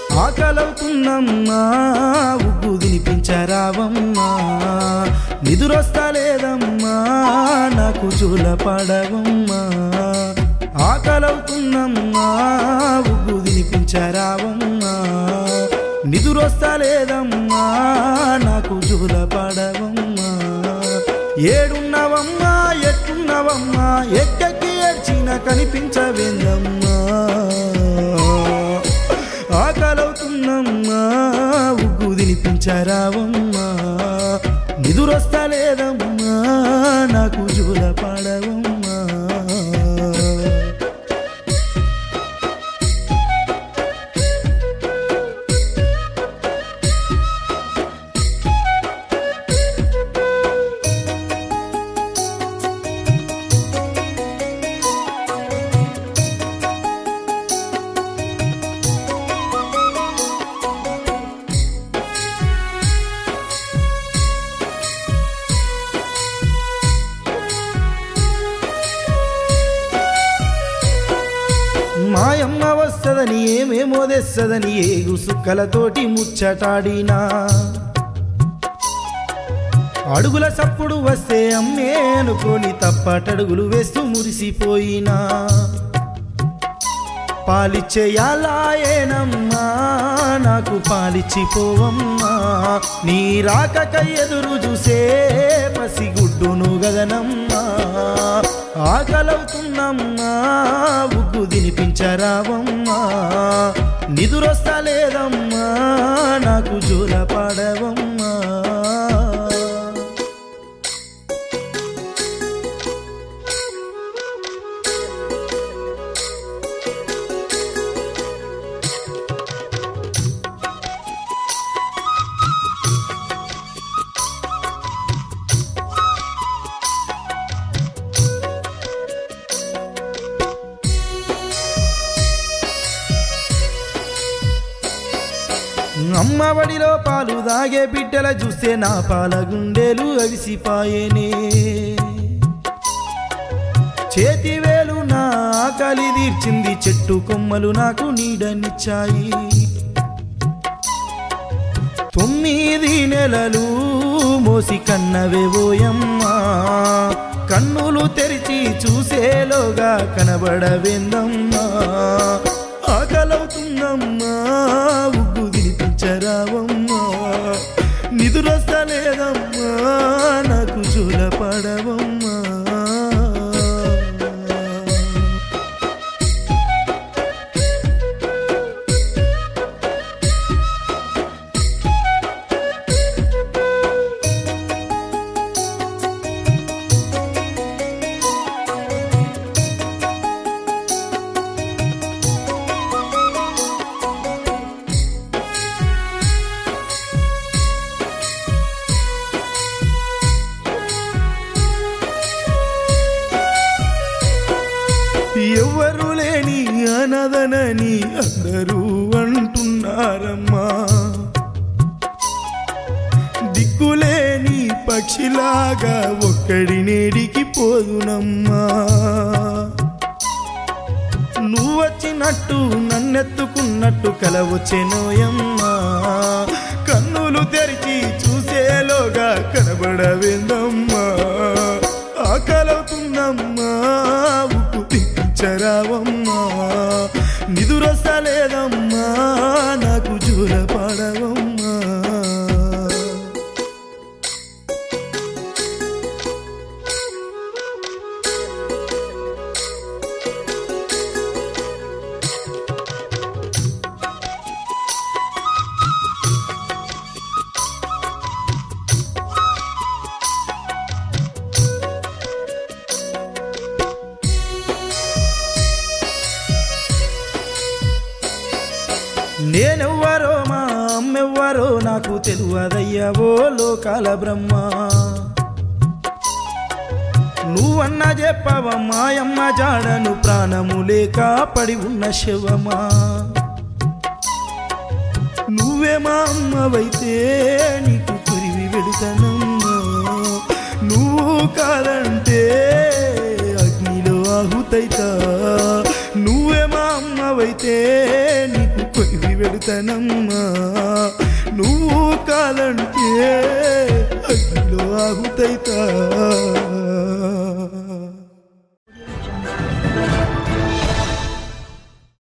ఆకలవుతున్నమ్మా ఉగ్గు తినిపించరావమ్మా నిదురొస్తలేదమ్మా నాకు చూల పడవమ్మా ఆకలవుతున్నమ్మా ఉగ్గు తినిపించరావమ్మా నిదురొస్తలేదమ్మా నాకు చూల పడవమ్మా ఏడున్నవమ్మా ఎట్టున్నవమ్మా ఎక్కకి ఏడ్చిన కనిపించవేందమ్మా ఆకలవుతున్నమ్మా ఉగ్గు తినిపించరావమ్మా నిదురొస్తలేదమ్మా నాకు జూల పడవమ్మా మాయమ్మ వస్తదని ఏమేమో తెస్తదని ఏగు సుక్కలతోటి ముచ్చటాడినా అడుగుల సప్పుడు వస్తే అమ్మే అనుకోని తప్పటడుగులు వేస్తూ మురిసిపోయినా పాలిచ్చేయాలాయేనమ్మా నాకు పాలిచ్చిపోవమ్మా నీ రాకక ఎదురు చూసే పసిగుడ్డును గగనమ్మా ఆకలవుతున్నమ్మా ఉగ్గు తినిపించరావమ్మా నిదురొస్తలేదమ్మా నాకు జూల పాడవమ్మా అమ్మ వడిలో పాలు దాగే బిడ్డల చూస్తే నా పాల గుండెలు అవిసిపాయేనే చేతి వేలు నా ఆకలి తీర్చింది చెట్టు కొమ్మలు నాకు నీడనిచ్చాయి తొమ్మిది నెలలు మోసి కన్నవేవోయమ్మా కన్నులు తెరిచి చూసేలోగా కనబడవేందమ్మా ఆకలవుతుందమ్మా ఉగ్గు తినిపించరావమ్మా నిదురొస్తలేదమ్మా నాకు చూల పడవమ్మా ఎవ్వరు లేని అనదనని అందరూ అంటున్నారమ్మా దిక్కులేని పక్షిలాగా ఒక్కడి నేడికి పోదునమ్మా నువ్వు వచ్చినట్టు నన్నెత్తుకున్నట్టు కలవచ్చెనోయమ్మా కన్నులు తెరిచి చూసేలోగా కనబడవేందమ్మా ఆకలవుతుందమ్మా ఉప్పు తిప్పించరావమ్మా నిదురొస్తలేదమ్మా నాకు జూల పడవమ్మా నేనెవ్వరో మా అమ్మెవ్వరో నాకు తెలువదయ్యవో లోకాల బ్రహ్మ నువ్వన్న చెప్పవ మాయమ్మ జాడను ప్రాణము లేక పడి ఉన్న శవమా నువ్వే మా అమ్మవైతే నీకు కురివి వెడుతనమ్మా నువ్వు కాదంటే అగ్నిలో ఆహుతైతా నువ్వే మా అమ్మవైతే నీకు ఇవి పెడతానమ్మా నువ్వు కాలంటే అగ్నిలో ఆహుతైతా